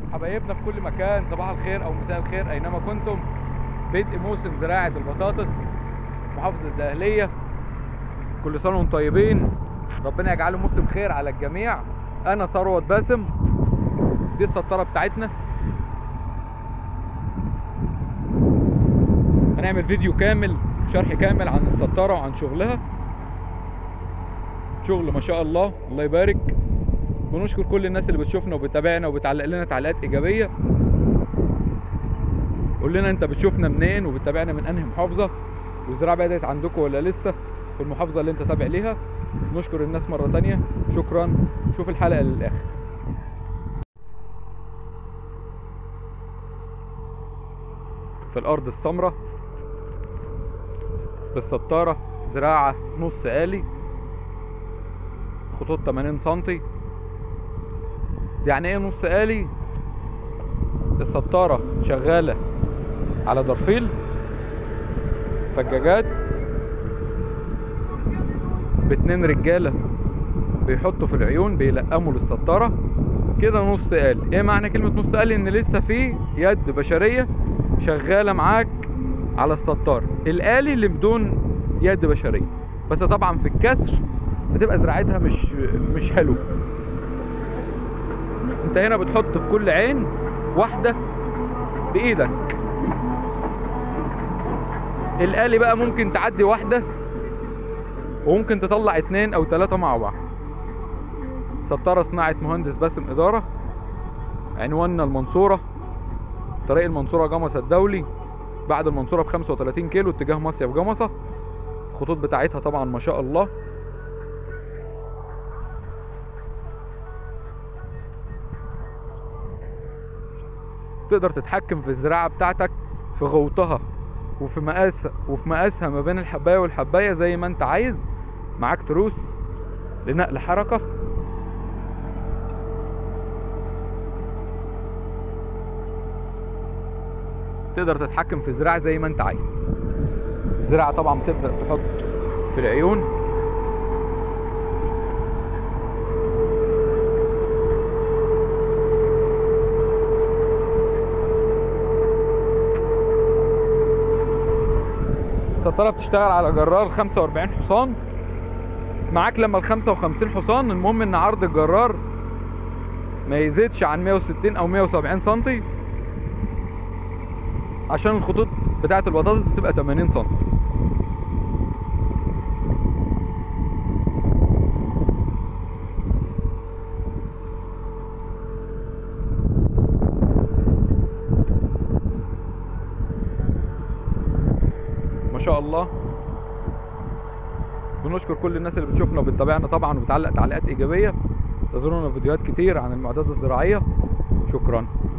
حبايبنا في كل مكان صباح الخير او مساء الخير اينما كنتم بدء موسم زراعة البطاطس محافظة الدقهلية كل سنة وانتم طيبين ربنا يجعله موسم خير على الجميع انا ثروت باسم دي السطارة بتاعتنا هنعمل فيديو كامل شرح كامل عن السطارة وعن شغلها شغل ما شاء الله الله يبارك بنشكر كل الناس اللي بتشوفنا وبتتابعنا وبتعلق لنا تعليقات ايجابيه قول لنا انت بتشوفنا منين وبتتابعنا من انهي محافظه والزراعه بدات عندكم ولا لسه في المحافظه اللي انت تابع ليها نشكر الناس مره تانية شكرا شوف الحلقه للاخر في الارض السمراء بالسطاره زراعه نص آلي خطوط 80 سنتي يعني ايه نص آلي السطارة شغالة على ضرفيل فجاجات باتنين رجالة بيحطوا في العيون بيلقموا للسطارة كده نص آلي ايه معنى كلمة نص آلي ان لسه في يد بشرية شغالة معاك على السطارة الآلي اللي بدون يد بشرية بس طبعا في الكسر بتبقى زراعتها مش مش حلوه انت هنا بتحط في كل عين واحدة بايدك الآلي بقى ممكن تعدي واحدة وممكن تطلع اتنين او تلاتة مع بعض سطارة صناعة مهندس باسم إدارة عنواننا المنصورة طريق المنصورة جمصة الدولي بعد المنصورة بخمسة وتلاتين كيلو اتجاه مصيف جمصة الخطوط بتاعتها طبعا ما شاء الله تقدر تتحكم في الزراعة بتاعتك في غوطها وفي مقاس وفي مقاسها ما بين الحباية والحباية زي ما انت عايز معاك تروس لنقل حركة تقدر تتحكم في الزراعة زي ما انت عايز الزراعة طبعا بتبدأ تحط في العيون السطارة بتشتغل على جرار 45 حصان معاك لما ال 55 حصان المهم ان عرض الجرار ما يزيدش عن 160 او 170 سنتي عشان الخطوط بتاعت البطاطس بتبقى 80 سنتي ما شاء الله بنشكر كل الناس اللي بتشوفنا وبتتابعنا طبعا وبتعلق تعليقات ايجابيه تزورونا فيديوهات كتير عن المعدات الزراعيه شكرا